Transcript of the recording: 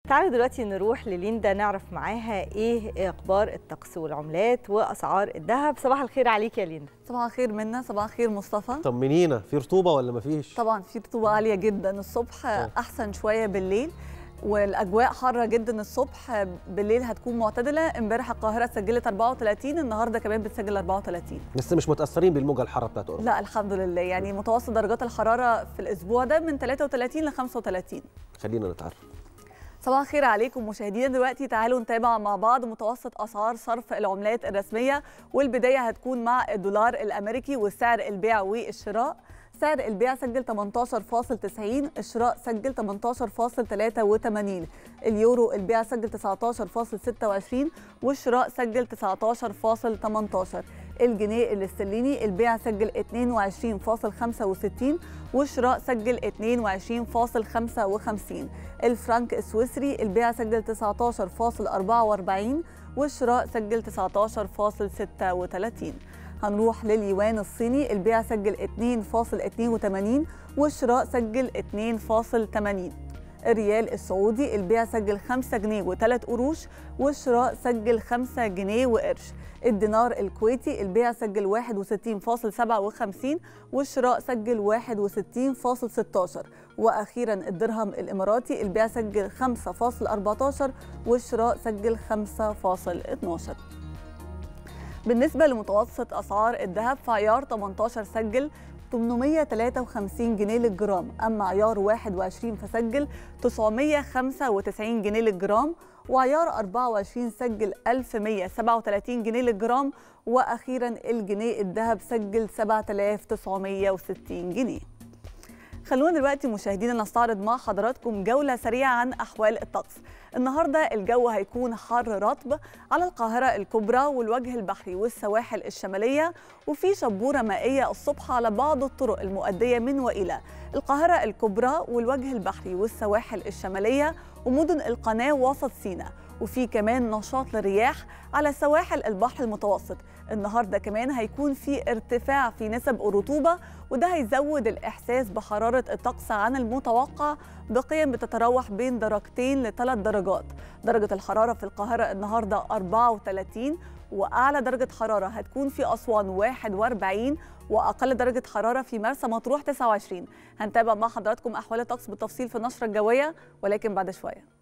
تعالوا دلوقتي نروح لليندا نعرف معاها ايه اخبار الطقس والعملات واسعار الذهب صباح الخير عليك يا ليندا صباح الخير منا صباح الخير مصطفى طمنينا في رطوبه ولا مفيش طبعا في رطوبه عاليه جدا الصبح احسن شويه بالليل والاجواء حاره جدا الصبح بالليل هتكون معتدله امبارح القاهره سجلت 34 النهارده كمان بتسجل 34 لسه مش متاثرين بالموجه الحاره بتاعت اوروبا لا الحمد لله يعني متوسط درجات الحراره في الاسبوع ده من 33 ل 35 خلينا نتعرف صباح الخير عليكم مشاهدينا دلوقتي تعالوا نتابع مع بعض متوسط اسعار صرف العملات الرسميه والبدايه هتكون مع الدولار الامريكي وسعر البيع والشراء سعر البيع سجل 18.90 الشراء سجل 18.83 اليورو البيع سجل 19.26 والشراء سجل 19.18 الجنيه الاسترليني البيع سجل 22.65 والشراء سجل 22.55 الفرنك السويسري البيع سجل 19.44 والشراء سجل 19.36 هنروح لليوان الصيني البيع سجل 2.82 والشراء سجل 2.80 الريال السعودي البيع سجل 5 جنيه و3 قروش والشراء سجل 5 جنيه وقرش الدينار الكويتي البيع سجل 61.57 والشراء سجل 61.16 واخيرا الدرهم الاماراتي البيع سجل 5.14 والشراء سجل 5.12 بالنسبة لمتوسط أسعار الذهب فعيار 18 سجل 853 جنيه للجرام أما عيار 21 فسجل 995 جنيه للجرام وعيار 24 سجل 1137 جنيه للجرام وأخيرا الجنيه الذهب سجل 7960 جنيه خلونا دلوقتي مشاهدينا نستعرض مع حضراتكم جولة سريعة عن أحوال الطقس النهاردة الجو هيكون حر رطب على القاهرة الكبرى والوجه البحري والسواحل الشمالية وفي شبورة مائية الصبح على بعض الطرق المؤدية من وإلى القاهرة الكبرى والوجه البحري والسواحل الشمالية ومدن القناة وسط سيناء وفي كمان نشاط للرياح على سواحل البحر المتوسط النهارده كمان هيكون في ارتفاع في نسب الرطوبه وده هيزود الاحساس بحراره الطقس عن المتوقع بقيم بتتراوح بين درجتين لثلاث درجات درجه الحراره في القاهره النهارده 34 واعلى درجه حراره هتكون في اسوان 41 واقل درجه حراره في مرسى مطروح 29 هنتابع مع حضراتكم احوال الطقس بالتفصيل في النشره الجويه ولكن بعد شويه